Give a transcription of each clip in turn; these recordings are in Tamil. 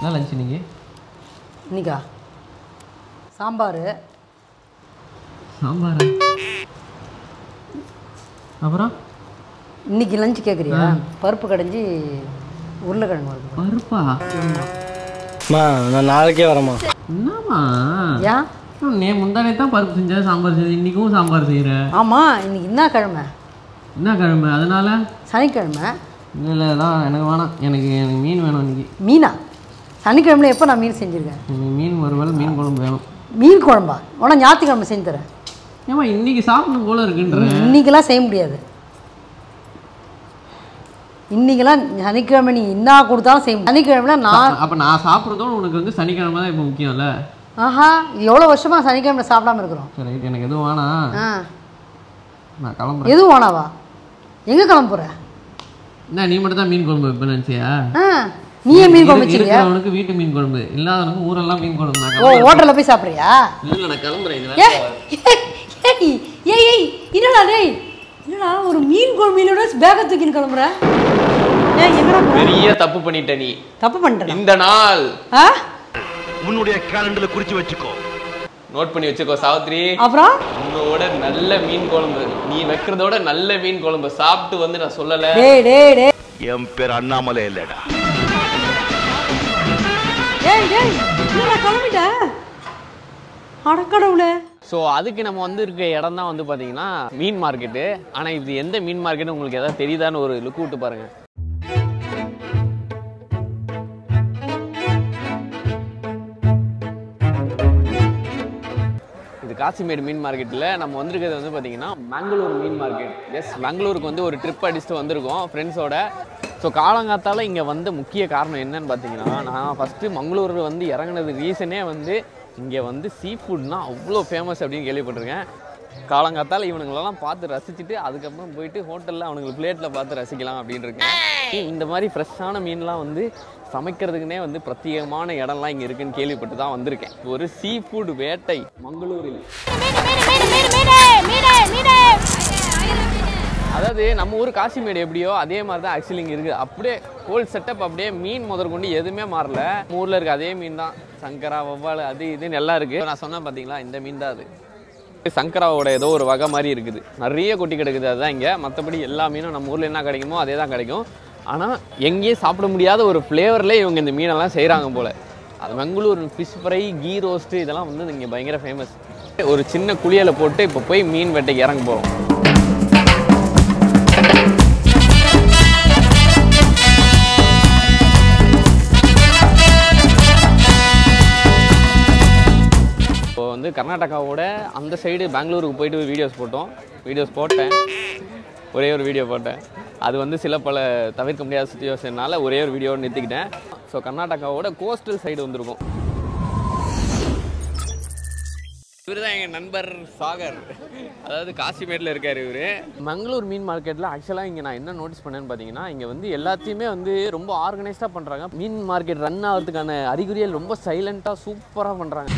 என்ன லஞ்ச் இன்னைக்கு இன்னைக்கா சாம்பார் சாம்பாரா அப்புறம் இன்னைக்கு லஞ்ச் கேட்குறியா பருப்பு கடைஞ்சி உருளைக்கிழங்கு வருது பருப்பா அம்மா நான் நாளைக்கே வரேம்மா என்னம்மா ஏன் நே முந்தானே தான் பருப்பு செஞ்ச சாம்பார் செஞ்சு இன்றைக்கும் சாம்பார் செய்கிற ஆமாம் இன்னைக்கு என்ன கிழமை என்ன கிழமை அதனால சனிக்கிழமை இல்லை இல்லை தான் எனக்கு வேணாம் எனக்கு எனக்கு மீன் வேணும் இன்னைக்கு மீனா சனிக்கிழமையில எப்போ நான் மீன் செஞ்சுருக்கேன் எனக்கு மீன் வறுவல் மீன் குழம்பு வேணும் மீன் குழம்பா உடனே ஞாயிற்றுக்கிழமை செஞ்சு தரேன் ஏம்மா இன்னைக்கு சாப்பிடணும் போல இருக்குன்ற இன்னைக்கெல்லாம் செய்ய முடியாது இன்னைக்கெல்லாம் சனிக்கிழமை நீ என்ன கொடுத்தாலும் செய்ய முடியாது சனிக்கிழமைல நான் அப்போ நான் சாப்பிட்றதோட உனக்கு வந்து சனிக்கிழமை தான் இப்போ முக்கியம்ல ஆஹா எவ்வளோ வருஷமா சனிக்கிழமை சாப்பிடாம இருக்கிறோம் சரி ரைட் எனக்கு எதுவும் வேணாம் ஆ நான் கிளம்புறேன் எதுவும் வேணாவா எங்கே கிளம்ப போகிற என்ன நீ மட்டும் தான் மீன் குழம்பு வைப்பேன்னு நினச்சியா ஆ நீயே மீன் குழம்பு வச்சிருக்கியா இருக்கிறவனுக்கு வீட்டு மீன் குழம்பு இல்லாதவனுக்கு ஊரெல்லாம் மீன் குழம்பு நான் ஓ ஹோட்டலில் போய் சாப்பிட்றியா இல்லை நான் கிளம்புறேன் இது ஏய் ஏய், ஏய் ஏய் என்னடா டேய் என்னடா ஒரு மீன் குழம்புலோட பேக்கை தூக்கின்னு கிளம்புற ஏய் எங்கடா போற? பெரிய தப்பு பண்ணிட்ட நீ தப்பு பண்ணிட்டேன் இந்த நாள் ஆ உன்னுடைய கேலண்டர்ல குறிச்சு வச்சுக்கோ நோட் பண்ணி வச்சுக்கோ சாவித்ரி அப்புறம் உன்னோட நல்ல மீன் குழம்பு நீ வைக்கிறதோட நல்ல மீன் குழம்பு சாப்பிட்டு வந்து நான் சொல்லல டேய் டேய் டேய் என் பேர் அண்ணாமலை இல்லடா டேய் டேய் என்னடா கிளம்பிட்ட அடக்கடவுளே ஸோ அதுக்கு நம்ம வந்து இருக்க இடம் தான் வந்து பார்த்தீங்கன்னா மீன் மார்க்கெட்டு ஆனால் இது எந்த மீன் மார்க்கெட்டு உங்களுக்கு எதாவது தெரியுதான்னு ஒரு லுக் விட்டு பாருங்க இது காசிமேடு மீன் மார்க்கெட்டில் நம்ம வந்திருக்கிறது வந்து பார்த்தீங்கன்னா பெங்களூர் மீன் மார்க்கெட் எஸ் பெங்களூருக்கு வந்து ஒரு ட்ரிப் அடிச்சுட்டு வந்திருக்கோம் ஃப்ரெண்ட்ஸோட ஸோ காலங்காத்தால இங்கே வந்த முக்கிய காரணம் என்னன்னு பார்த்தீங்கன்னா நான் ஃபஸ்ட்டு மங்களூர் வந்து இறங்குனது ரீசனே வந்து இங்கே வந்து சீ ஃபுட்னா அவ்வளோ ஃபேமஸ் அப்படின்னு கேள்விப்பட்டிருக்கேன் காலங்காத்தால இவனுங்களெல்லாம் பார்த்து ரசிச்சுட்டு அதுக்கப்புறம் போயிட்டு ஹோட்டலில் அவனுங்களுக்கு பிளேட்டில் பார்த்து ரசிக்கலாம் அப்படின்னு இருக்கேன் இந்த மாதிரி ஃப்ரெஷ்ஷான மீன்லாம் வந்து சமைக்கிறதுக்குனே வந்து பிரத்யேகமான இடம்லாம் இங்கே இருக்குன்னு கேள்விப்பட்டு தான் வந்திருக்கேன் ஒரு சீ ஃபுட் வேட்டை மங்களூரில் அதாவது நம்ம ஊர் காசிமேடு எப்படியோ அதே மாதிரி தான் ஆக்சுவலி இங்கே இருக்குது அப்படியே ஹோல் செட்டப் அப்படியே மீன் முதற்கொண்டு எதுவுமே மாறல நம்ம ஊரில் இருக்க அதே மீன் தான் சங்கரா வவ்வால் அது இதுன்னு எல்லாம் இருக்குது நான் சொன்னேன் பார்த்தீங்களா இந்த மீன் தான் அது சங்கராவோட ஏதோ ஒரு வகை மாதிரி இருக்குது நிறைய கொட்டி கிடக்குது அதுதான் இங்கே மற்றபடி எல்லா மீனும் நம்ம ஊரில் என்ன கிடைக்குமோ அதே தான் கிடைக்கும் ஆனால் எங்கேயும் சாப்பிட முடியாத ஒரு ஃப்ளேவரில் இவங்க இந்த மீனெல்லாம் செய்கிறாங்க போல் அது Mangalore fish fry ghee roast இதெல்லாம் வந்து இங்கே பயங்கர ஃபேமஸ் ஒரு சின்ன குளியலை போட்டு இப்போ போய் மீன் வேட்டைக்கு இறங்க போகிறோம் இப்போ வந்து கர்நாடகாவோட அந்த சைடு பெங்களூருக்கு போயிட்டு வீடியோஸ் போட்டோம் வீடியோஸ் போட்டேன் ஒரே ஒரு வீடியோ போட்டேன் அது வந்து சில பல தவிர்க்க முடியாத சுச்சுவேஷனால ஒரே ஒரு வீடியோவை நிறுத்திக்கிட்டேன் ஸோ கர்நாடகாவோட கோஸ்டல் சைடு வந்திருக்கும் இவர் தான் எங்கள் நண்பர் சாகர் அதாவது காசிமேட்டில் இருக்கார் இவர் மங்களூர் மீன் மார்க்கெட்டில் ஆக்சுவலாக இங்கே நான் என்ன நோட்டீஸ் பண்ணேன்னு பார்த்தீங்கன்னா இங்கே வந்து எல்லாத்தையுமே வந்து ரொம்ப ஆர்கனைஸ்டாக பண்ணுறாங்க மீன் மார்க்கெட் ரன் ஆகிறதுக்கான அறிகுறிகள் ரொம்ப சைலண்ட்டாக சூப்பராக பண்ணுறாங்க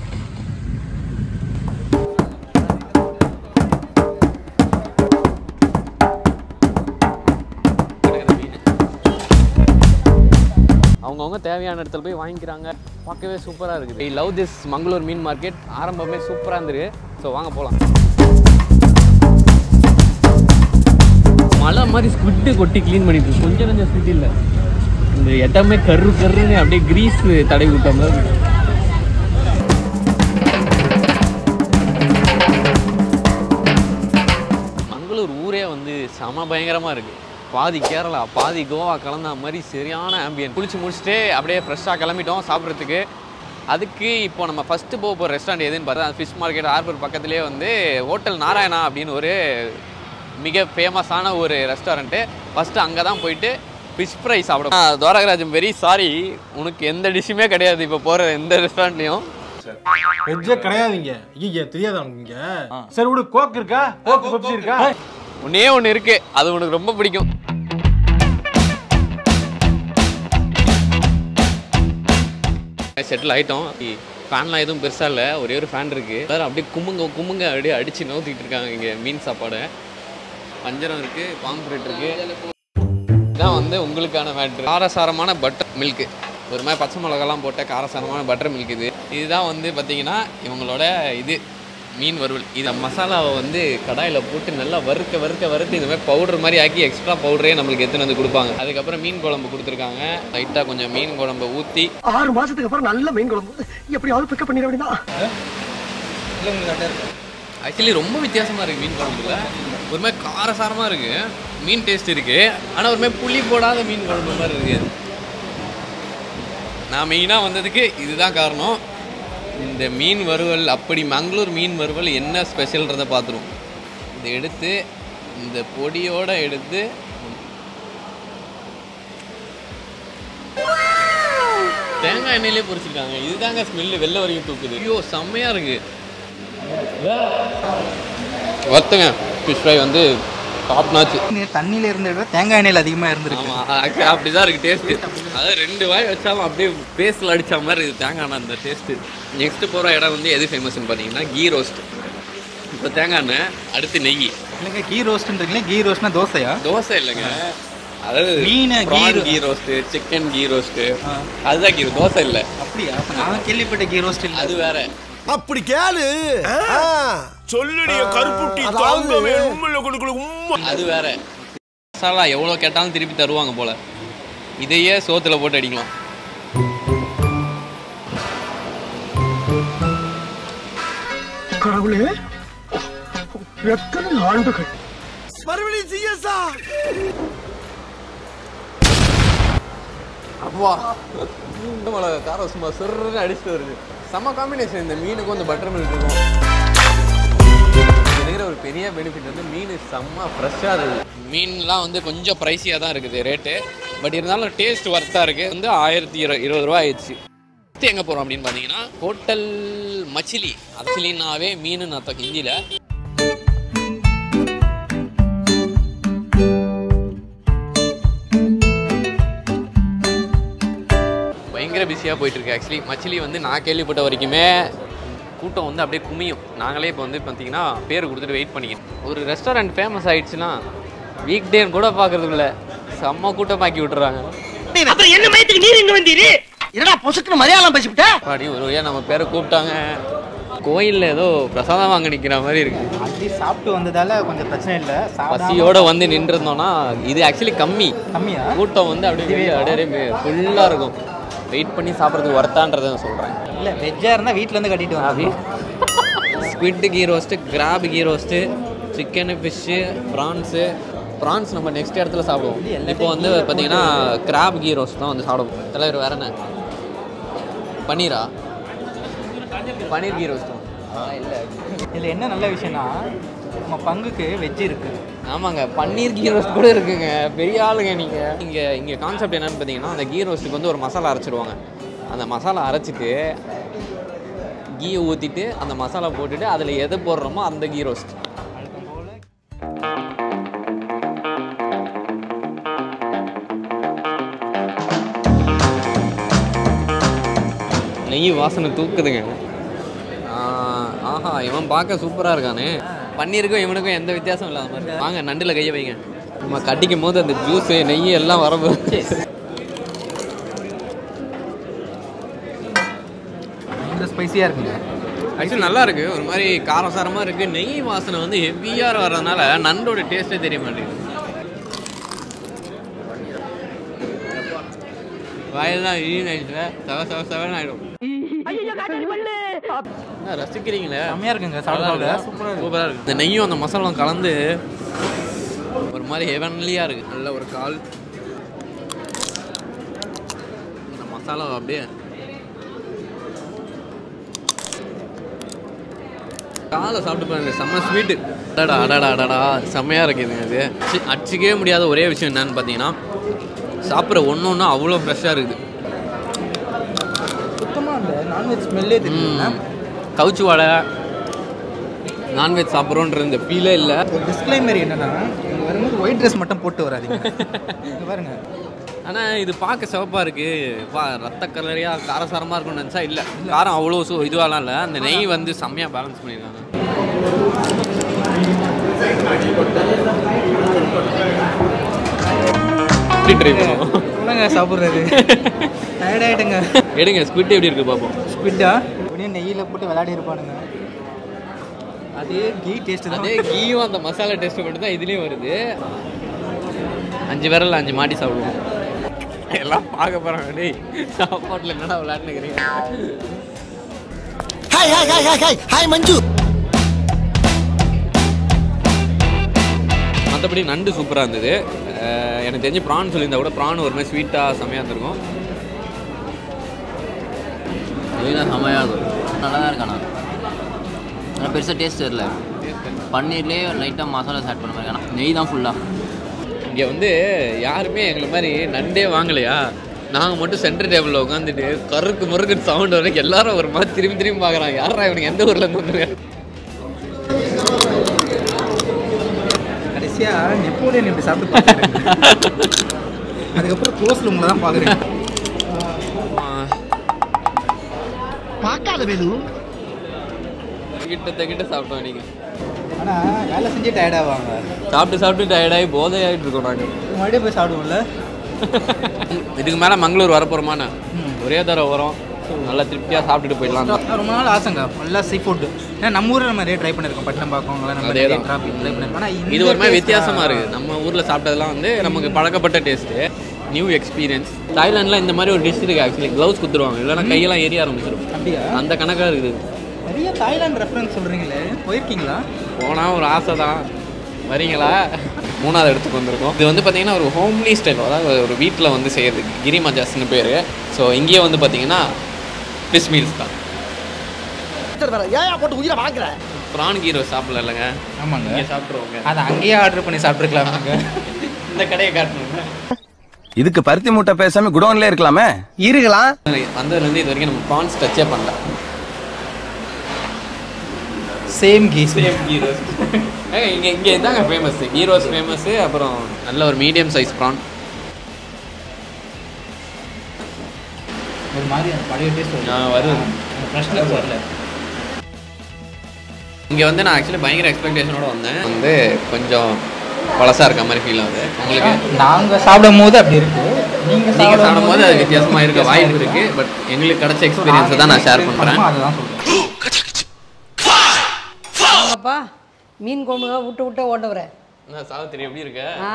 அவங்கவுங்க தேவையான இடத்துல போய் வாங்கிக்கிறாங்க பார்க்கவே சூப்பராக இருக்குது ஐ லவ் திஸ் மங்களூர் மீன் மார்க்கெட் ஆரம்பமே சூப்பராக இருந்துரு ஸோ வாங்க போகலாம் மழை மாதிரி ஸ்குட்டு கொட்டி க்ளீன் பண்ணிட்டு இருக்கு. கொஞ்சம் கொஞ்சம் ஸ்குட் இல்லை இந்த இடமே கரு கருன்னு அப்படியே கிரீஸ் தடவி விட்ட மாதிரி இருக்கு. மங்களூர் ஊரே வந்து செம பயங்கரமாக இருக்குது பாதி கேரளா பாதி கோவா கலந்த மாதிரி சரியான ஆம்பியன் குளிச்சு முடிச்சுட்டு அப்படியே ஃப்ரெஷ்ஷாக கிளம்பிட்டோம் சாப்பிட்றதுக்கு அதுக்கு இப்போ நம்ம ஃபஸ்ட்டு போக போகிற ரெஸ்டாரண்ட் எதுன்னு பார்த்தா ஃபிஷ் மார்க்கெட் ஹார்பர் பக்கத்துலேயே வந்து ஹோட்டல் நாராயணா அப்படின்னு ஒரு மிக ஃபேமஸான ஒரு ரெஸ்டாரண்ட்டு ஃபஸ்ட்டு அங்கே தான் போயிட்டு ஃபிஷ் ஃப்ரை சாப்பிடும் துவரகராஜன் வெரி சாரி உனக்கு எந்த டிஷ்ஷுமே கிடையாது இப்போ போகிற எந்த ரெஸ்டாரண்ட்லேயும் வெஜ்ஜே கிடையாதுங்க ஐயா தெரியாதா உனக்கு இங்க சரி விடு கோக் இருக்கா கோக் பெப்சி இருக்கா ஒன்றே ஒன்று இருக்குது அது உனக்கு ரொம்ப பிடிக்கும் செட்டில் ஆகிட்டோம் ஃபேன்லாம் எதுவும் பெருசாக இல்லை ஒரே ஒரு ஃபேன் இருக்குது எல்லாரும் அப்படியே குமுங்க குமுங்க அப்படியே அடித்து நோத்திட்டு இருக்காங்க இங்கே மீன் சாப்பாடு பஞ்சரம் இருக்குது பாம்பு இருக்குது இதான் வந்து உங்களுக்கான மேட்ரு சாரசாரமான பட்டர் மில்க்கு ஒரு மாதிரி பச்சை மிளகாலாம் போட்ட காரசாரமான பட்டர் மில்க் இது இதுதான் வந்து பார்த்தீங்கன்னா இவங்களோட இது மீன் வறுவல் இந்த மசாலாவை வந்து கடாயில் போட்டு நல்லா வறுக்க வறுக்க வறுத்து இந்த மாதிரி பவுடர் மாதிரி ஆக்கி எக்ஸ்ட்ரா பவுடரே நம்மளுக்கு எடுத்துன்னு வந்து கொடுப்பாங்க அதுக்கப்புறம் மீன் குழம்பு கொடுத்துருக்காங்க லைட்டாக கொஞ்சம் மீன் குழம்பை ஊற்றி ஆறு மாசத்துக்கு அப்புறம் நல்ல மீன் குழம்பு எப்படியாவது பிக்கப் பண்ணிட வேண்டியதான் ஆக்சுவலி ரொம்ப வித்தியாசமாக இருக்குது மீன் குழம்புல ஒரு மாதிரி காரசாரமாக இருக்குது மீன் டேஸ்ட் இருக்குது ஆனால் ஒரு மாதிரி புளி போடாத மீன் குழம்பு மாதிரி இருக்குது நான் மெயினாக வந்ததுக்கு இதுதான் காரணம் இந்த மீன் வறுவல் அப்படி மங்களூர் மீன் வறுவல் என்ன ஸ்பெஷல்ன்றதை பார்த்துருவோம் இதை எடுத்து இந்த பொடியோட எடுத்து தேங்காய் எண்ணெயிலே பொரிச்சிருக்காங்க இதுதாங்க ஸ்மெல்லு வெளில வரைக்கும் தூக்குது ஐயோ செம்மையாக இருக்குது ஒத்துங்க ஃபிஷ் ஃப்ரை வந்து டாப் நாச்சு தண்ணியில இருந்த விட தேங்காய் எண்ணெயில் அதிகமாக இருந்திருக்கு ஆமாம் ஆக்சுவலி அப்படி தான் இருக்குது டேஸ்ட்டு அதாவது ரெண்டு வாய் வச்சாலும் அப்படியே பேஸில் அடித்த மாதிரி இருக்குது தேங்காய் எண்ணெய் அந்த டேஸ்ட்டு நெக்ஸ்ட்டு போகிற இடம் வந்து எது ஃபேமஸ்னு பார்த்தீங்கன்னா கீ ரோஸ்ட் இப்போ தேங்காய் எண்ணெய் அடுத்து நெய் இல்லைங்க கீ ரோஸ்ட்ன்றீங்களே கீ ரோஸ்ட்னா தோசையா தோசை இல்லைங்க அதாவது மீன் கீ prawn ரோ- ghee roast chicken ghee roast அதுதான் கீ தோசை இல்லை அப்படியா அப்ப நான் கேள்விப்பட்ட கீ ரோஸ்ட் இல்லை அது வேற அப்படி கேளு சொல்லுடைய கருப்புட்டி தாங்கவே உண்மையில கொடுக்கல உண்மை அது வேற மசாலா எவ்வளோ கேட்டாலும் திருப்பி தருவாங்க போல இதையே சோத்துல போட்டு அடிக்கலாம் கடவுளே எத்தனை ஆண்டுகள் மறுபடியும் சிஎஸ்ஆ அப்பா இந்த மிளகா காரம் சும்மா சொருன்னு அடிச்சுட்டு வருது செம்ம காம்பினேஷன் இந்த மீனுக்கும் இந்த பட்டர் மில்க்குக்கும் இருக்கிற ஒரு பெரிய பெனிஃபிட் வந்து மீன் செம்ம ஃப்ரெஷ்ஷாக இருக்குது மீன்லாம் வந்து கொஞ்சம் ப்ரைஸியாக தான் இருக்குது ரேட்டு பட் இருந்தாலும் டேஸ்ட் ஒர்த்தாக இருக்குது வந்து ஆயிரத்தி இரு இருபது ரூபா ஆயிடுச்சு அடுத்து எங்கே போகிறோம் அப்படின்னு பார்த்தீங்கன்னா ஹோட்டல் மச்சிலி மச்சிலினாவே மீன் அர்த்தம் ஹிந்தியில் பயங்கர பிஸியாக போயிட்டுருக்கு ஆக்சுவலி மச்சிலி வந்து நான் கேள்விப்பட்ட வரைக்குமே கூட்டம் வந்து அப்படியே குமியும் நாங்களே இப்போ வந்து பார்த்தீங்கன்னா பேர் கொடுத்துட்டு வெயிட் பண்ணிக்கணும் ஒரு ரெஸ்டாரண்ட் ஃபேமஸ் ஆயிடுச்சுன்னா வீக் டே கூட பார்க்கறதுக்குள்ள செம்ம கூட்டமாக்கி விட்டுறாங்க அப்புறம் என்ன மயத்துக்கு நீர் இங்க வந்தீரு என்னடா பொசுக்குன்னு மலையாளம் பேசிவிட்ட பாடி ஒரு வழியாக நம்ம பேரை கூப்பிட்டாங்க கோயிலில் ஏதோ பிரசாதம் வாங்க நிற்கிற மாதிரி இருக்கு அப்படி சாப்பிட்டு வந்ததால கொஞ்சம் பிரச்சனை இல்லை பசியோட வந்து நின்றுருந்தோம்னா இது ஆக்சுவலி கம்மி கம்மியா கூட்டம் வந்து அப்படியே வெளியே அப்படியே ஃபுல்லாக இருக்கும் வெயிட் பண்ணி சாப்பிட்றதுக்கு ஒர்த்தான்றதை நான் சொல்கிறேன் இல்லை வெஜ்ஜாக இருந்தால் வீட்டிலேருந்து கட்டிட்டு அப்படி வந்தோம் squid ghee roast crab ghee roast chicken fish prawns prawns நம்ம நெக்ஸ்ட் இடத்துல சாப்பிடுவோம் இப்போ வந்து பார்த்தீங்கன்னா கிராப் கீ ரோஸ்ட் தான் வந்து சாப்பிடுவோம் தலைவர் வேற என்ன பன்னீரா பன்னீர் கீ ரோஸ்ட் இல்லை இதில் என்ன நல்ல விஷயம்னா நம்ம பங்குக்கு வெஜ் இருக்கு ஆமாங்க பன்னீர் கீ ரோஸ்ட் கூட இருக்குங்க பெரிய ஆளுங்க நீங்கள் இங்கே இங்கே கான்செப்ட் என்னன்னு பார்த்தீங்கன்னா அந்த கீ ரோஸ்ட்டுக்கு வந்து ஒரு மசாலா அரைச்சிடுவாங்க அந்த மசாலா அரைச்சிட்டு கீயை ஊற்றிட்டு அந்த மசாலா போட்டுட்டு அதில் எது போடுறோமோ அந்த கீ ரோஸ்ட் நெய் வாசனை தூக்குதுங்க ஆ, ஆஹா இவன் பார்க்க சூப்பராக இருக்கானே பன்னீருக்கும் இவனுக்கும் எந்த வித்தியாசம் இல்லாத மாதிரி இருக்கு. வாங்க நண்டில் கையை வைங்க நம்ம கட்டிக்கும் போது அந்த ஜூஸு நெய் எல்லாம் வரப்போகுது இந்த ஸ்பைசியாக இருக்குங்க ஆக்சுவலி நல்லா இருக்கு ஒரு மாதிரி காரசாரமாக இருக்கு நெய் வாசனை வந்து ஹெவியாக வர்றதுனால நண்டோட டேஸ்ட்டே தெரிய மாட்டேங்குது வாயெல்லாம் ஈன் ஆயிடுச்சுல செவ செவ செவன் ஆயிடும் என்ன, ரசிக்கிறீங்களே செம்மையாக இருக்குங்க சாப்பிட சாப்பிட சூப்பராக இருக்கு சூப்பராக இருக்கு இந்த நெய்யும் அந்த மசாலாவும் கலந்து ஒரு மாதிரி ஹெவன்லியாக இருக்கு நல்ல ஒரு கால் இந்த மசாலா அப்படியே காலை சாப்பிட்டு பாருங்க செம்ம ஸ்வீட்டு அடடா அடடா அடடா செம்மையாக இருக்குதுங்க இது சி, அடிச்சிக்கவே முடியாத ஒரே விஷயம் என்னன்னு பார்த்தீங்கன்னா சாப்பிட்ற ஒன்று ஒன்று அவ்வளோ ஃப்ரெஷ்ஷாக இருக்குது சுத்தமாக அந்த நான்வெஜ் ஸ்மெல்லே தெரியுங்க கவுச்சு வாடை நான்வெஜ் சாப்பிட்றோன்ற இந்த ஃபீலே இல்லை ஒரு டிஸ்க்ளைமர் என்னன்னா இங்க வரும்போது ஒயிட் ட்ரெஸ் மட்டும் போட்டு வராதீங்க இங்க பாருங்க ஆனால் இது பார்க்க சிவப்பாக இருக்குது பா ரத்த கலரியாக காரசாரமாக இருக்கும்னு நினச்சா இல்லை காரம் அவ்வளோ சு இதுவாலாம் இல்லை அந்த நெய் வந்து செம்மையாக பேலன்ஸ் பண்ணியிருக்காங்க எப்படி ட்ரை பண்ணுவோம் என்னங்க சாப்பிட்றது டயர்ட் ஆயிட்டுங்க எடுங்க ஸ்குவிட் எப்படி இருக்கு பார்ப்போம் ஸ்குவிட்டா இப்படியே நெய்யில் போட்டு விளையாடி இருப்பானுங்க அதே கீ டேஸ்ட் தான் அதே கீயும் அந்த மசாலா டேஸ்ட் மட்டும் தான் இதுலேயும் வருது அஞ்சு விரல் அஞ்சு மாட்டி சாப்பிடுவோம் எல்லாம் பார்க்க போகிறாங்க டேய் சாப்பாட்டில் என்னடா விளையாட்டுக்கிறீங்க hi hi hi hi hi hi Manju மற்றபடி நண்டு சூப்பராக இருந்தது அஹ் எனக்கு தெரிஞ்சு ப்ரான் சொல்லியிருந்தா கூட ப்ரான் ஒரு மாதிரி ஸ்வீட்டாக செமையாக இருந்திருக்கும் இதுதான் செமையாக இருக்கும் நல்லா தான் இருக்காண்ணா ஆனால் பெருசாக டேஸ்ட் தெரியல பன்னீர்லேயே லைட்டாக மசாலா ஆட் பண்ண மாதிரி ஆனால் நெய் தான் ஃபுல்லாக இங்கே வந்து யாருமே எங்களை மாதிரி நண்டே வாங்கலையா நாங்கள் மட்டும் சென்டர் டேபிளில் உட்காந்துட்டு கருக்கு முறுக்குன்னு சவுண்ட் வரைக்கும் எல்லாரும் ஒரு மாதிரி திரும்பி திரும்பி பார்க்குறாங்க யாரா இவனுக்கு எந்த ஊர்லேருந்து வந்துருக்காங்க கடைசியாக நெப்போலியன் இப்படி சாப்பிட்டு பார்த்துருங்க அதுக்கப்புறம் க்ளோஸில் உங்களை தான் பார்க்குறேன் பார்க்காத வேலு கிட்ட தக்கிட்ட சாப்பிட்டோம் நீங்கள் ஆனால் வேலை செஞ்சே டயர்ட் ஆவாங்க சாப்பிட்டு சாப்பிட்டு டயர்டாகி போதை ஆகிட்டு இருக்கோம் நாங்கள் மறுபடியும் போய் சாப்பிடுவோம்ல இதுக்கு மேலே மங்களூர் வரப்போகிறோமாண்ணா ஒரே தடவை வரோம் நல்லா திருப்தியாக சாப்பிட்டுட்டு போயிடலாம் தான். ரொம்ப நாள் ஆசைங்க நல்லா சீ ஃபுட்டு ஏன்னா நம்ம ஊரில் நம்ம நிறைய ட்ரை பண்ணியிருக்கோம் பட்டம் பார்க்கோம் நம்ம அதே தான். ட்ரை பண்ணியிருக்கோம் ஆனால் இது ஒரு மாதிரி வித்தியாசமா இருக்கு நம்ம ஊர்ல சாப்பிட்டதெல்லாம் வந்து நமக்கு பழக்கப்பட்ட டேஸ்ட்டு நியூ எக்ஸ்பீரியன்ஸ் தாய்லாண்டில் இந்த மாதிரி ஒரு டிஷ் இருக்கு ஆக்சுவலி க்ளவுஸ் குத்துருவாங்க இல்லைன்னா கையெல்லாம் எரிய ஆரம்பிச்சிடும் அப்படியா அந்த கணக்காக இருக்குது நிறைய தாய்லாந்து ரெஃபரன்ஸ் சொல்கிறீங்களே போயிருக்கீங்களா போனால் ஒரு ஆசை தான் வரீங்களா மூணாவது இடத்துக்கு வந்திருக்கோம் இது வந்து பார்த்தீங்கன்னா ஒரு ஹோம்லி ஸ்டைல் அதாவது ஒரு வீட்டில் வந்து செய்கிறது கிரி மஜாஸ்னு பேர் ஸோ இங்கேயே வந்து பார்த்தீங்கன்னா ஃபிஷ் மீல்ஸ் தான் ஏன் போட்டு உயிரை வாங்குற ப்ரான் கீரோ சாப்பிடல இல்லைங்க ஆமாங்க இங்கே சாப்பிட்ருவோங்க அதை அங்கேயே ஆர்டர் பண்ணி சாப்பிட்ருக்கலாமாங்க இந்த கடையை காட்டணுங்க இதுக்கு பருத்தி மூட்டை பேசாம குடோன்ல இருக்கலாமே இருக்கலாம் வந்ததுலேருந்து இது வரைக்கும் நம்ம ப்ரான்ஸ் டச்சே பண்ணல சேம் கீஸ் சேம் கீரோஸ் ஏங்க இங்கே இங்கே இதாங்க ஃபேமஸ் கீரோஸ் ஃபேமஸ்ஸு அப்புறம் நல்ல ஒரு மீடியம் சைஸ் ப்ரான் ஒரு மாதிரி அந்த பழைய டேஸ்ட் வருது ஃப்ரெஷ்னஸ் வரல இங்கே வந்து நான் ஆக்சுவலி பயங்கர எக்ஸ்பெக்டேஷனோட வந்தேன் வந்து கொஞ்சம் பழசாக இருக்க மாதிரி ஃபீல் ஆகுது உங்களுக்கு நாங்கள் சாப்பிடும் போது அப்படி இருக்கு நீங்கள் நீங்கள் சாப்பிடும்போது அது வித்தியாசமாக இருக்க வாய்ப்பு இருக்குது பட் எங்களுக்கு கிடைச்ச எக்ஸ்பீரியன்ஸை தான் நான் ஷேர் பண்ணுறேன் அதுதான் சொல்கிறேன் வாங்கப்பா மீன் குழம்புக்காக விட்டு விட்டு ஓட்டவர என்ன சாவித்திரி எப்படி இருக்க ஆ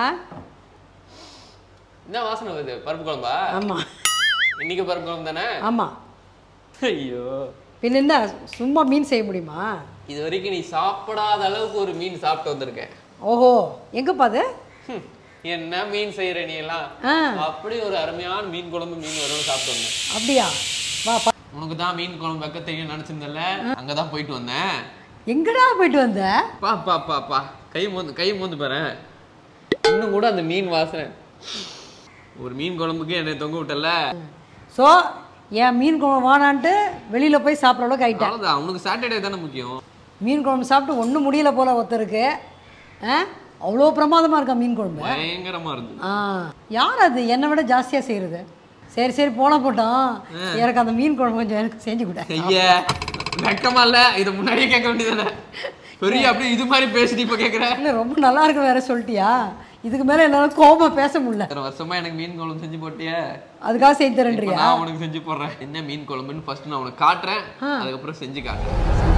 என்ன வாசனை வருது பருப்பு குழம்பா ஆமாம் இன்னைக்கு பருப்பு குழம்பு தானே ஆமாம் ஐயோ பின்ன என்ன சும்மா மீன் செய்ய முடியுமா இது வரைக்கும் நீ சாப்பிடாத அளவுக்கு ஒரு மீன் சாப்பிட்டு வந்திருக்கேன் ஓஹோ எங்கப்பா அது ஹம், என்ன மீன் செய்யற நீ எல்லாம் ஆ. அப்படி ஒரு அருமையான மீன் குழம்பு மீன் வரும் சாப்பிட்டு வந்தேன் அப்படியா வா பா உனக்கு தான் மீன் குழம்பு வைக்க தெரியும் நினைச்சிருந்தல அங்கதான் போயிட்டு வந்தேன் எங்கடா போயிட்டு வந்த பா பா பா பா கை மோந்து கை மோந்து பாரு இன்னும் கூட அந்த மீன் வாசனை ஒரு மீன் குழம்புக்கு என்னை தொங்க விட்டல ஸோ என் மீன் குழம்பு வானான்ட்டு வெளியில் போய் சாப்பிட்ற அளவுக்கு ஆயிட்டேன் அவ்வளோதான் உனக்கு சாட்டர்டே தானே முக்கியம் மீன் குழம்பு சாப்பிட்டு ஒன்றும் முடியல போல ஒருத்தருக்கு ஆ அவ்வளோ பிரமாதமாக இருக்கா மீன் குழம்பு பயங்கரமா இருந்து ஆ யார் அது என்னை விட ஜாஸ்தியாக செய்கிறது சரி சரி போன போட்டோம் எனக்கு அந்த மீன் குழம்பு கொஞ்சம் எனக்கு செஞ்சு கொடு ஐயா வெக்கமா இல்ல இதை முன்னாடியே கேட்க வேண்டியதானே பெரிய அப்படியே இது மாதிரி பேசிட்டு இப்ப கேட்குற இல்லை ரொம்ப நல்லா இருக்கு வேற சொல்லிட்டியா இதுக்கு மேலே என்னால் கோபமா பேச முடியல இத்தனை வருஷமா எனக்கு மீன் குழம்பு செஞ்சு போட்டியே அதுக்காக செய்து இப்ப தரேன்றியா நான் உனக்கு செஞ்சு போடுறேன் என்ன மீன் குழம்புன்னு ஃபர்ஸ்ட் நான் உனக்கு காட்டுறேன் அதுக்கப்புறம் செஞ்சு காட்டுறேன்